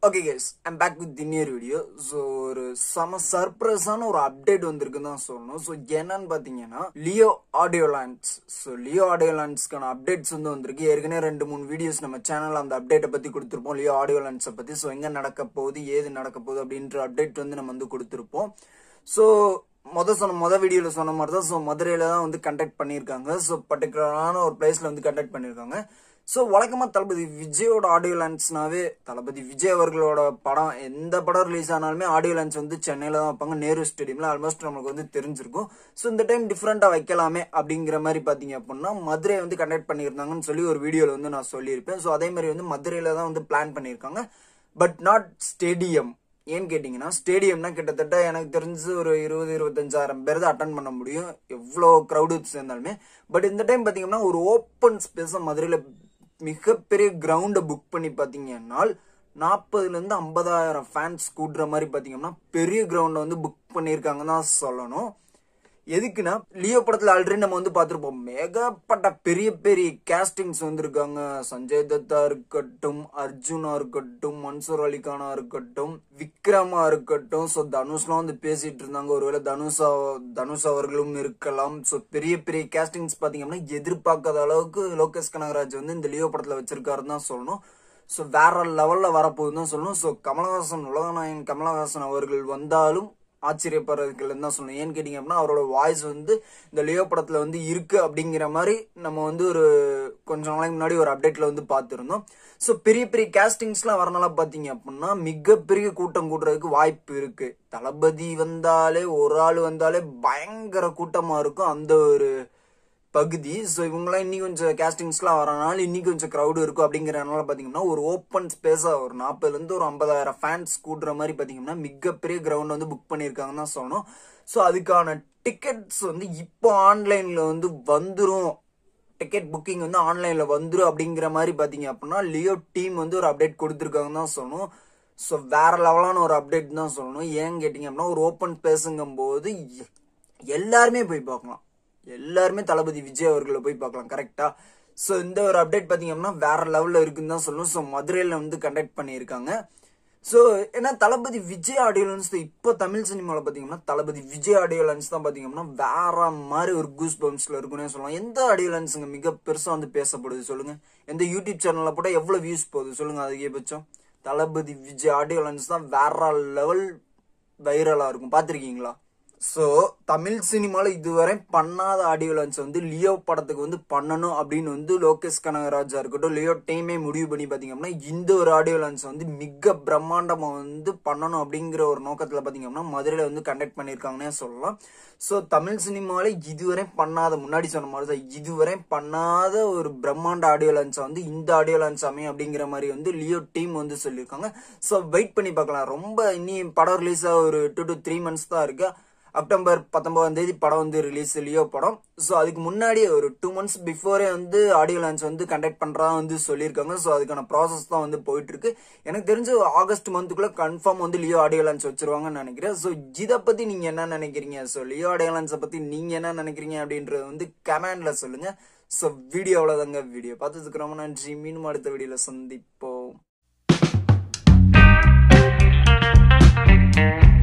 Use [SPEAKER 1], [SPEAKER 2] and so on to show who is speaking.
[SPEAKER 1] okay guys I'm back with இன்னியர் video so ஒரு செம சர்ப்ரைஸான ஒரு அப்டேட் வந்திருக்குன்னு தான் சொல்லணும் ஸோ என்னன்னு பார்த்தீங்கன்னா Leo audio launch so Leo audio லான்ச்க்கான அப்டேட்ஸ் வந்து வந்திருக்கு ஏற்கனவே ரெண்டு மூணு வீடியோஸ் நம்ம சேனல் அந்த அப்டேட்டை பற்றி கொடுத்துருப்போம் லியோ ஆடியோ லான்ச்சை பற்றி ஸோ எங்கே நடக்க போகுது ஏது நடக்க போகுது அப்படின்ற அப்டேட் வந்து நம்ம வந்து கொடுத்துருப்போம் ஸோ மொத சொன்ன மொத வீடியோவில் சொன்ன மாதிரி தான் ஸோ மதுரையில் தான் வந்து கண்டக்ட் பண்ணியிருக்காங்க ஸோ பர்டிகுலரான ஒரு பிளேஸில் வந்து கண்டக்ட் பண்ணியிருக்காங்க ஸோ வழக்கமாக தளபதி விஜயோட ஆடியோ லான்ச்னாவே தளபதி விஜய் அவர்களோட படம் எந்த படம் ரிலீஸ் ஆனாலுமே ஆடியோ லான்ச் வந்து சென்னையில் தான் வைப்பாங்க நேரு ஸ்டேடியமில் ஆல்மோஸ்ட் நம்மளுக்கு வந்து தெரிஞ்சிருக்கும் ஸோ இந்த டைம் டிஃப்ரெண்ட்டாக வைக்கலாமே அப்படிங்கிற மாதிரி பார்த்தீங்க அப்படின்னா மதுரை வந்து கண்டக்ட் பண்ணியிருந்தாங்கன்னு சொல்லி ஒரு வீடியோவில் வந்து நான் சொல்லியிருப்பேன் ஸோ அதே மாதிரி வந்து மதுரையில் தான் வந்து பிளான் பண்ணியிருக்காங்க பட் நாட் ஸ்டேடியம் ஏன்னு கேட்டிங்கன்னா ஸ்டேடியம்னா கிட்டத்தட்ட எனக்கு தெரிஞ்சு ஒரு இருபது இருபத்தஞ்சாயிரம் பேர் தான் அட்டன் பண்ண முடியும் எவ்வளோ க்ரௌடு சேர்ந்தாலுமே பட் இந்த டைம் பார்த்தீங்கன்னா ஒரு ஓப்பன் ஸ்பேஸை மதுரையில் மிகப்பெரிய கிரவுண்டை புக் பண்ணி பார்த்தீங்கன்னா நாற்பதுலேருந்து ஐம்பதாயிரம் ஃபேன்ஸ் கூட்டுற மாதிரி பார்த்தீங்கன்னா பெரிய கிரவுண்டை வந்து புக் பண்ணியிருக்காங்கன்னு தான் சொல்லணும் எதுக்குன்னா லியோ படத்துல ஆல்ரெடி நம்ம வந்து பார்த்துருப்போம் மேகப்பட்ட பெரிய பெரிய கேஸ்டிங்ஸ் வந்திருக்காங்க சஞ்சய் தத்தா இருக்கட்டும் அர்ஜுனா இருக்கட்டும் மன்சூர் அலிகானா இருக்கட்டும் விக்ரமா இருக்கட்டும் ஸோ தனுஷ்லாம் வந்து பேசிட்டு இருந்தாங்க ஒருவேளை தனுஷா தனுஷ் அவர்களும் இருக்கலாம் ஸோ பெரிய பெரிய கேஸ்டிங்ஸ் பார்த்தீங்கன்னா எதிர்பார்க்காத அளவுக்கு லோகேஷ் கனகராஜ் வந்து இந்த லியோ படத்துல வச்சிருக்காருன்னு தான் சொல்லணும் ஸோ வேற லெவல்ல வரப்போகுதுன்னு தான் சொல்லணும் ஸோ கமலஹாசன் உலகநாயகன் கமலஹாசன் அவர்கள் வந்தாலும் ஆச்சரியப்படுறதுக்கு இல்லைன்னு தான் சொல்லணும் ஏன்னு கேட்டிங்க அப்படின்னா அவரோட வாய்ஸ் வந்து இந்த லியோ படத்தில் வந்து இருக்கு அப்படிங்கிற மாதிரி நம்ம வந்து ஒரு கொஞ்சம் நாளைக்கு முன்னாடி ஒரு அப்டேட்ல வந்து பார்த்துருந்தோம் ஸோ பெரிய பெரிய கேஸ்டிங்ஸ்லாம் வரனால பார்த்தீங்க அப்படின்னா மிகப்பெரிய கூட்டம் கூட்டுறதுக்கு வாய்ப்பு இருக்கு தளபதி வந்தாலே ஒரு ஆள் வந்தாலே பயங்கர கூட்டமாக இருக்கும் அந்த ஒரு பகுதி ஸோ இவங்களாம் இன்னி கொஞ்சம் கேஸ்டிங்ஸ்லாம் வரனால இன்னி கொஞ்சம் க்ரௌடு இருக்கும் அப்படிங்கிறனால பார்த்தீங்கன்னா ஒரு ஓப்பன் ஸ்பேஸாக ஒரு நாற்பதுலேருந்து ஒரு ஐம்பதாயிரம் ஃபேன்ஸ் கூட்டுற மாதிரி பார்த்தீங்கன்னா மிகப்பெரிய கிரவுண்ட் வந்து புக் பண்ணியிருக்காங்கன்னு தான் சொல்லணும் ஸோ அதுக்கான டிக்கெட்ஸ் வந்து இப்போ ஆன்லைனில் வந்து வந்துடும் டிக்கெட் புக்கிங் வந்து ஆன்லைனில் வந்துடும் அப்படிங்கிற மாதிரி பார்த்தீங்க அப்படின்னா லியோ டீம் வந்து ஒரு அப்டேட் கொடுத்துருக்காங்கன்னு தான் சொல்லணும் ஸோ வேற லெவலான ஒரு அப்டேட் தான் சொல்லணும் ஏன்னு கேட்டிங்க அப்படின்னா ஒரு ஓப்பன் ஸ்பேஸுங்கும் போது எல்லாருமே போய் பார்க்கலாம் எல்லாருமே தளபதி விஜய் அவர்களை போய் பார்க்கலாம் கரெக்டா ஸோ இந்த ஒரு அப்டேட் பார்த்தீங்கன்னா வேற லெவலில் இருக்குன்னு தான் சொல்லணும் ஸோ மதுரையில் வந்து கண்டக்ட் பண்ணியிருக்காங்க ஸோ ஏன்னா தளபதி விஜய் ஆடியோ லான்ச் இப்போ தமிழ் சினிமாவில் பார்த்தீங்கன்னா தளபதி விஜய் ஆடியோ லான்ச் தான் பார்த்தீங்கன்னா வேற மாதிரி ஒரு கூஸ் பம்ப்ஸில் இருக்குன்னே சொல்லலாம் எந்த ஆடியோ லான்ஸுங்க மிக பெருசாக வந்து பேசப்படுது சொல்லுங்க எந்த யூடியூப் சேனலில் போட்டால் எவ்வளோ வியூஸ் போகுது சொல்லுங்க அதிகபட்சம் தளபதி விஜய் ஆடியோ லான்ச் தான் வேற லெவல் வைரலாக இருக்கும் பார்த்துருக்கீங்களா ஸோ தமிழ் சினிமாவில் இதுவரை பண்ணாத ஆடியோ லான்ச் வந்து லியோ படத்துக்கு வந்து பண்ணணும் அப்படின்னு வந்து லோகேஷ் கனகராஜா இருக்கட்டும் லியோ டீமே முடிவு பண்ணி பார்த்தீங்க அப்படின்னா இந்த ஒரு ஆடியோ லான்ச் வந்து மிக பிரம்மாண்டமாக வந்து பண்ணணும் அப்படிங்கிற ஒரு நோக்கத்தில் பார்த்தீங்க அப்படின்னா மதுரையில் வந்து கண்டக்ட் பண்ணியிருக்காங்கன்னே சொல்லலாம் ஸோ தமிழ் சினிமாவில் இதுவரை பண்ணாத முன்னாடி சொன்ன மாதிரி தான் இதுவரை பண்ணாத ஒரு பிரம்மாண்ட ஆடியோ லான்ச்சை வந்து இந்த ஆடியோ லான்ச் அமையும் அப்படிங்கிற மாதிரி வந்து லியோ டீம் வந்து சொல்லியிருக்காங்க ஸோ வெயிட் பண்ணி பார்க்கலாம் ரொம்ப இனி படம் ரிலீஸ் ஆக ஒரு டூ டு த்ரீ மந்த்ஸ் தான் இருக்கு அக்டோபர் பத்தொன்பதாம் தேதி படம் வந்து ரிலீஸ் லியோ படம் ஸோ அதுக்கு முன்னாடியே ஒரு டூ மந்த்ஸ் பிஃபோரே வந்து ஆடியோ லான்ச் வந்து கண்டக்ட் பண்றதா வந்து சொல்லியிருக்காங்க ஸோ அதுக்கான ப்ராசஸ் தான் வந்து போயிட்டு இருக்கு எனக்கு தெரிஞ்சு ஆகஸ்ட் மந்த்துக்குள்ள கன்ஃபார்ம் வந்து லியோ ஆடியோ லான்ச் வச்சிருவாங்கன்னு நினைக்கிறேன் ஸோ இதை பத்தி நீங்க என்ன நினைக்கிறீங்க ஸோ லியோ ஆடியோ லான்ச்சை பத்தி நீங்க என்ன நினைக்கிறீங்க அப்படின்றது வந்து கமெண்ட்ல சொல்லுங்க ஸோ வீடியோ அவ்வளோதாங்க வீடியோ பார்த்ததுக்கு ரொம்ப நன்றி மீண்டும் அடுத்த வீடியோல சந்திப்போம்